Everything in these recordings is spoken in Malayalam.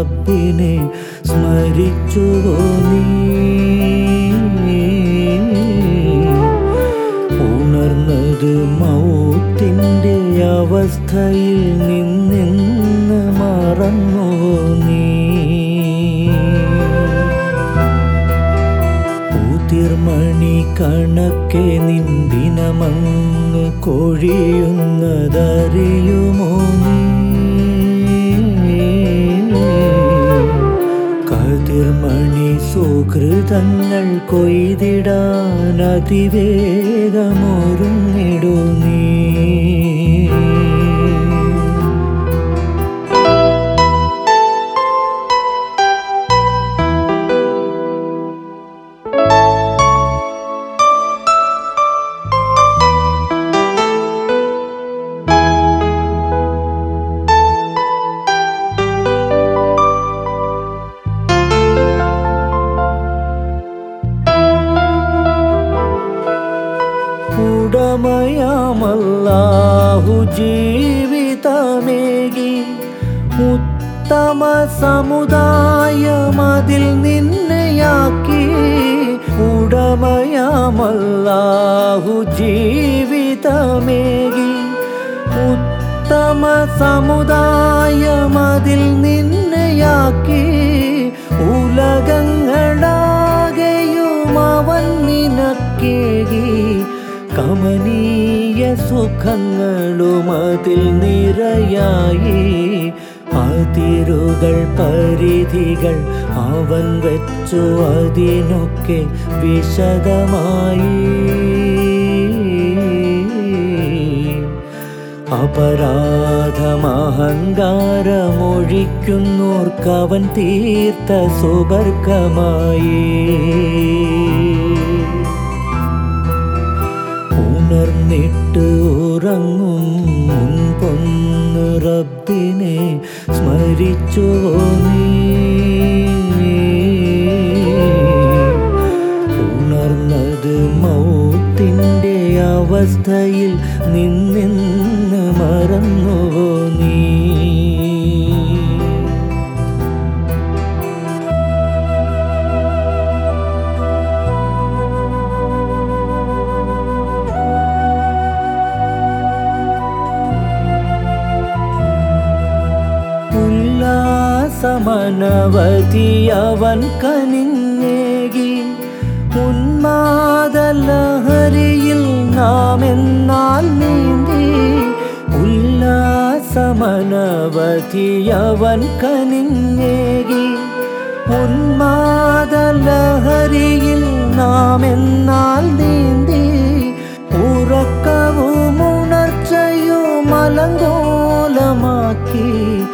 റബ്ബിനെ സ്മരിച്ചുവോ നീ ഉണർന്നത് മൗത്തിൻ്റെ അവസ്ഥയിൽ നിന്നെന്ന് മറന്നുവോ നീ ഉതിർമണി കണക്കെ നിന്ദിനമങ്ങ് കൊഴിയുന്നതറിയുമോ നീ കതിർമണി സുഹൃതങ്ങൾ കൊയ്തിടാൻ അതിവേഗമൊരുങ്ങിടു നീ ഉടമയാമല്ലാഹു ജീവിതമേകി ഉത്തമ സമുദായമതിൽ നിന്നെയാക്കി ഉടമയാമല്ലാഹു ജീവിതമേകി ഉത്തമ സമുദായമതിൽ നിന്നെയാക്കി ഉലകങ്ങളാകെയും അവൻ നിനക്കേകി കമനീയ സുഖങ്ങളും അതിൽ നിറയായി അതിരുകൾ പരിധികൾ അവൻ വെച്ചു അതിനൊക്കെ വിശദമായി അപരാധമഹങ്കാരമൊഴിക്കുന്നോർക്കവൻ തീർത്ത സുബർക്കമായി ഉണർന്നിട്ട് ഉറങ്ങും മുൻപൊന്ന് റബ്ബിനെ സ്മരിച്ചുവോ നീ ഉണർന്നത് മൗത്തിൻ്റെ അവസ്ഥയിൽ നിന്നെന്ന് മറന്നുവോ നീ ഉല്ലാസമനവധി അവൻ കനിഞ്ഞേകി ഉന്മാദലഹരിയിൽ നാം എന്നാൽ നീന്തി ഉല്ലാസമനവധി അവൻ കനിഞ്ഞേകി ഉന്മാദലഹരിയിൽ നാം എന്നാൽ നീന്തി ഉറക്കവും ഉണർച്ചയും അലങ്കോലമാക്കി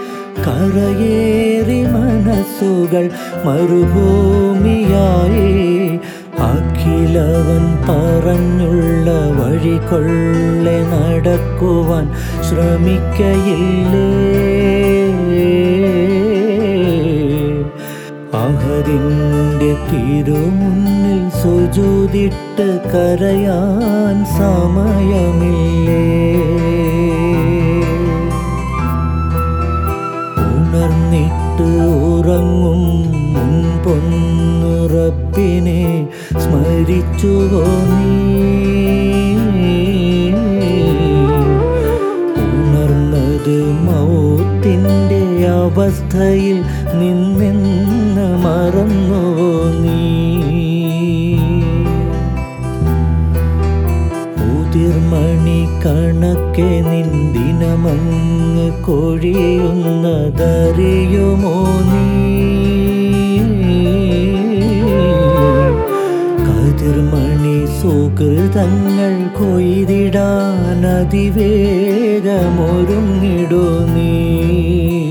കരയേറി മനസ്സുകൾ മരുഭൂമിയായി അഖിലവൻ പറഞ്ഞുള്ള വഴികൊള്ളെ നടക്കുവാൻ ശ്രമിക്കയില്ലേ അഹദിൻ്റെ തിരുമുന്നിൽ സുജൂതിട്ട് കരയാൻ സമയമില്ലേ ഉണർന്നിട്ട് ഉറങ്ങും മുൻപൊന്നു റബ്ബിനെ സ്മരിച്ചുവോ നീ ഉണർന്നത് മൗത്തിൻ്റെ അവസ്ഥയിൽ നിന്നെന്ന് മറന്നുവോ നീ ഉതിർമണി കണക്കെ നിന്ദിനമങ്ങ് കൊഴിയുന്നതറിയുമോ നീ കതിർമണി സുഹൃതങ്ങൾ കൊയ്തിടാൻ അതിവേഗമൊരുങ്ങിടു നീ